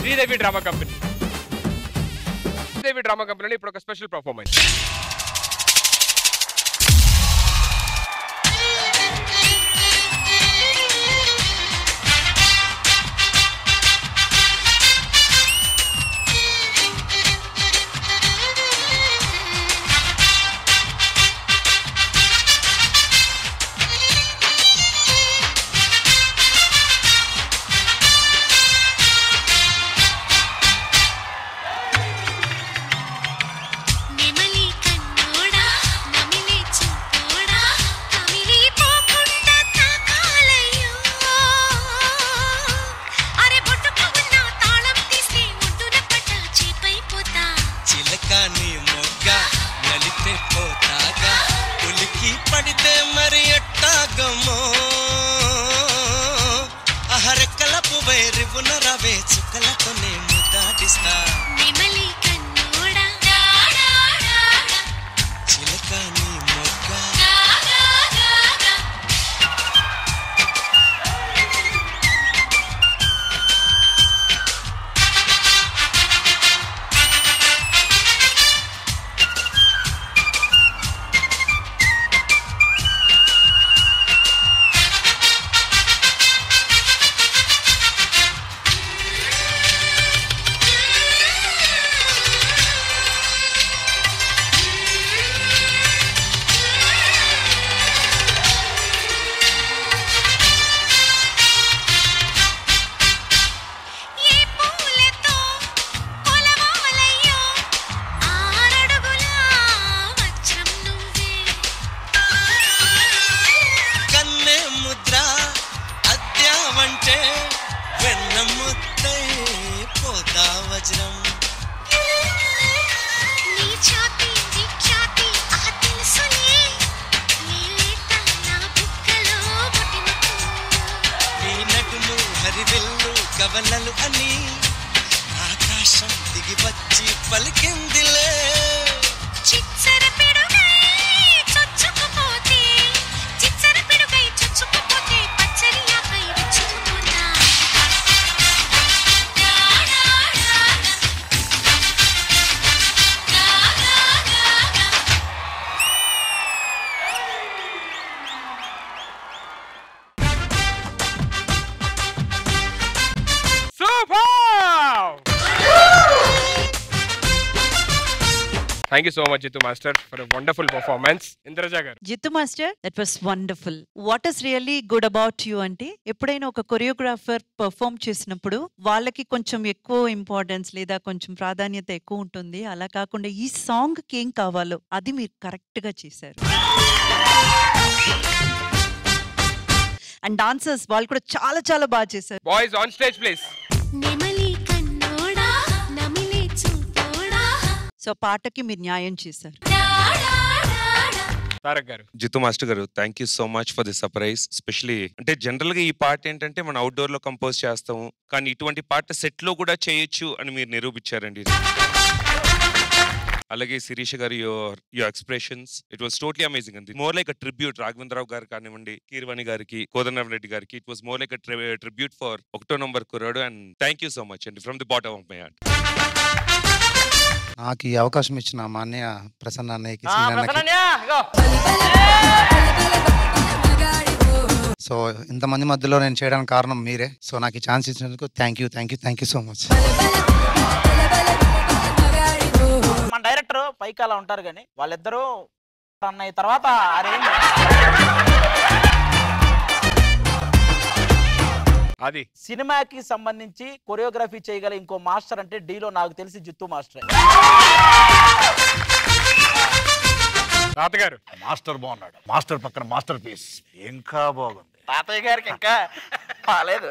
Sridevi drama company Sridevi drama కంపెనీలో ఇప్పుడు ఒక స్పెషల్ పర్ఫార్మెన్స్ నెమలి కన్నోడా నమిలే చూపోడా కమిలి పోకుండా తాకాలయ్యో అరే బొట్టుకు ఉన్న తాళం తీస్తే ఒడ్డున పడ్డ చేపైపోతా చిలక నీ మొగ్గ నలిపే పోతాగా ఉలికి పడితే మరి ఎట్టాగమో అహరెక్కల పువ్వై రివున రవే చుక్కలతోనే ముద్దాడిస్తా నెమలి కన్నోడా చిలక నీ మొగ్గ ఏ పూలతో కొలవాలయ్యో ఆరడుగుల వజ్రం నువ్వే కన్నే ముద్ర అద్యావంటే వెన్న ముద్దై పోతా వజ్రం నీ ఛాతి విఖ్యాతి ఆ తెలుసులే నీలేత నా బుక్కలో పుట్టినట్టు నీ నటులు హరివిల్లు కవలలు అని ఆకాశం దిగి వచ్చి పలికిందిలే చిచ్చర పిడుగై చొచ్చుకుపోతే చిచ్చర పిడుగై చొచ్చుకుపోతే పచ్చరి ఆపై విచ్చుకుపోతా super thank you so much Jitu master for wonderful performance Indraja garu Jittu master that was wonderful what is really good about you అంటే ఎప్పుడైనా ఒక కొరియోగ్రాఫర్ పర్ఫామ్ చేసినప్పుడు వాళ్ళకి కొంచెం ఎక్కువ ఇంపార్టెన్స్ లేదా కొంచెం ప్రాధాన్యత ఎక్కువ ఉంటుంది అలా కాకుండా ఈ సాంగ్ కి ఏం కావాలో అది మీరు కరెక్ట్ గా చేశారు అండ్ డాన్సర్స్ వాళ్ళు కూడా చాలా చాలా బాగా చేశారు బాయ్స్ ఆన్ స్టేజ్ ప్లీజ్ నెమలి కన్నోడా నమిలే చూపోడా సో పాటకి మీరు న్యాయం చేశారు Tarak garu Jitu master garu thank you so much for the surprise specially అంటే జనరల్ గా ఈ పాట ఏంటంటే మనం అవుట్డోర్ లో కంపోజ్ చేస్తాము కానీ ఇటువంటి పాట సెట్ లో కూడా చేయొచ్చు అని మీరు నిరూపించారండి అలాగే Sirisha garu your your expressions it was totally amazing అండి more like a tribute Raghavendra Rao garu కానివ్వండి కీర్వాణి గారికి కోదండరామ్ రెడ్డి గారికి it was more like a tribute for ఒకటో నంబర్ కుర్రాడు and thank you so much అండి from the bottom of my heart నాకు ఈ అవకాశం ఇచ్చిన మా అన్నయ్య ప్రసన్న అన్నయ్యకి సీన్ అన్నకి సో ఇంతమంది మధ్యలో నేను చేయడానికి కారణం మీరే సో నాకు ఈ ఛాన్స్ ఇచ్చినందుకు thank you thank you thank you so much మన డైరెక్టర్ పైకి అలా ఉంటారు కానీ వాళ్ళిద్దరూ అన్నయ్య తర్వాత అరేంజ్ అది సినిమాకి సంబంధించి కొరియోగ్రఫీ చేయగల ఇంకో మాస్టర్ అంటే డీలో నాకు తెలిసి జిత్తు మాస్టర్ తాతగారు మాస్టర్ బాగున్నాడు మాస్టర్ పక్కన మాస్టర్ పీస్ ఇంకా బాగుంది తాతయ్య గారికి ఇంకా బాలేదు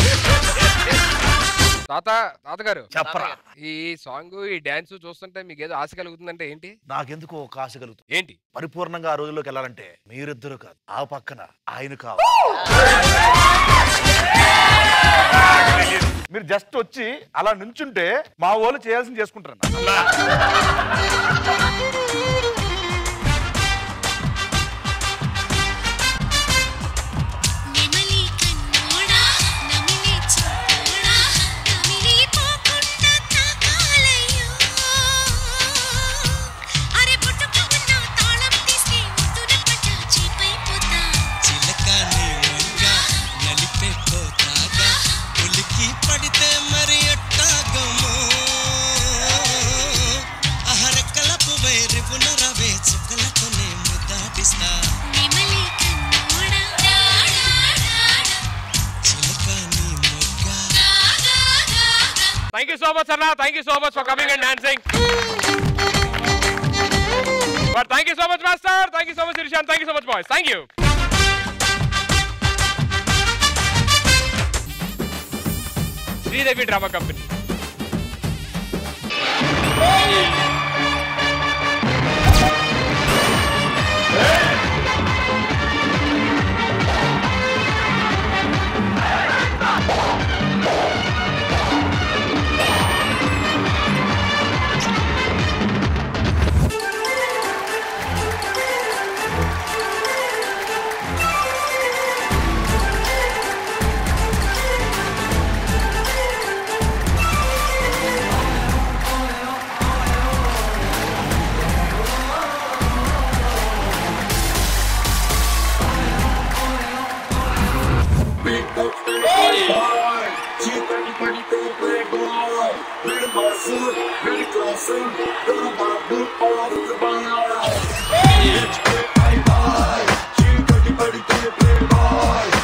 తాత తాతగారు చెప్పరా ఈ సాంగ్ ఈ డాన్స్ చూస్తుంటే మీకు ఏదో ఆశ కలుగుతుందంటే ఏంటి నాకెందుకు ఒక ఆశ కలుగుతుంది ఏంటి పరిపూర్ణంగా ఆ రోజుల్లోకి వెళ్ళాలంటే మీరిద్దరు కాదు ఆ పక్కన ఆయన కావాలి మీరు జస్ట్ వచ్చి అలా నుంచుంటే మా వాళ్ళు చేయాల్సింది చేసుకుంటారు నెమలి కన్నోడా నమిలే చూపోడా నమిలి పోకుండా సో మచ్ అన్న thank you so much for coming and dancing but thank you so much master thank you so much ఇరిషాన్ thank you so much boys thank you Sridevi drama company Playboy,